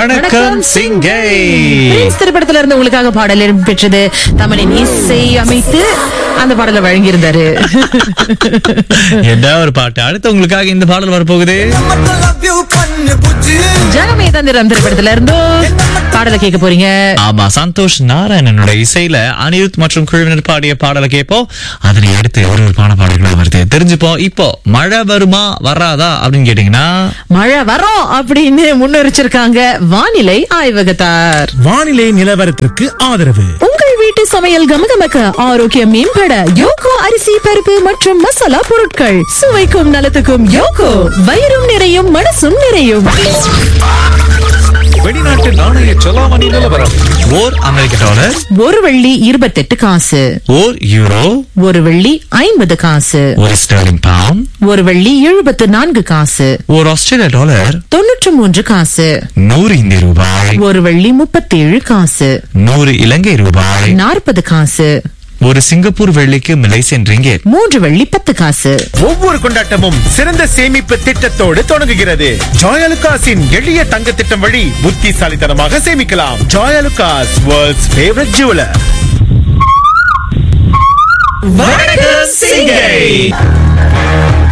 வணக்கம் சிங்கை பிரின்ஸ் திரைப்படத்துல இருந்து உங்களுக்காக பாடல் பெற்றது தமிழின் இசை அமைத்து அந்த பாடலை வழங்கியிருந்தாரு என்ன ஒரு பாட்டு அடுத்து உங்களுக்காக இந்த பாடல் வரப்போகுது ஜனமே தந்திரம் திரைப்படத்துல இருந்தும் பாடலை கேட்க போறீங்க ஆமா சந்தோஷ் நாராயணனோட இசையில அனிருத் மற்றும் குழுவினர் பாடிய பாடலை கேட்போம் அதனை அடுத்து ஒரு ஒரு பான பாடல்கள் வருது தெரிஞ்சுப்போம் இப்போ மழை வருமா வராதா அப்படின்னு கேட்டீங்கன்னா மழை வரோம் அப்படின்னு முன்னெரிச்சிருக்காங்க வானிலை ஆய்வகத்தார் வானிலை நிலவரத்திற்கு ஆதரவு உங்கள் வீட்டு சமையல் கமகமக்க ஆரோக்கியம் மேம்பட யோகோ அரிசி பருப்பு மற்றும் மசாலா பொருட்கள் சுவைக்கும் நலத்துக்கும் யோகோ வயிறும் நிறையும் மனசும் நிறையும் வெளிநாட்டு நாணய செலாவணி நிலவரம் ஓர் அமெரிக்க டாலர் ஒரு வெள்ளி இருபத்தெட்டு காசு ஓர் யூரோ ஒரு வெள்ளி ஐம்பது காசு ஒரு ஸ்டெர்லிங் பவுண்ட் ஒரு வெள்ளி எழுபத்து நான்கு காசு ஒரு ஆஸ்திரேலிய டாலர் தொன்னூற்று மூன்று காசு நூறு இந்திய ரூபாய் ஒரு வெள்ளி முப்பத்தேழு காசு நூறு இலங்கை ரூபாய் நாற்பது காசு ஒரு சிங்கப்பூர் வெள்ளிக்கு மலேசியன் ரிங்கெட் மூன்று வெள்ளி பத்து காசு ஒவ்வொரு கொண்டாட்டமும் சிறந்த சேமிப்பு திட்டத்தோடு தொடங்குகிறது ஜாயலுகாஸின் எளிய தங்க திட்டம் வழி புத்திசாலித்தனமாக சேமிக்கலாம் ஜாயலுகாஸ் வேர்ல்ட்ஸ் ஃபேவரட் ஜுவலர் வணக்கம் சிங்கை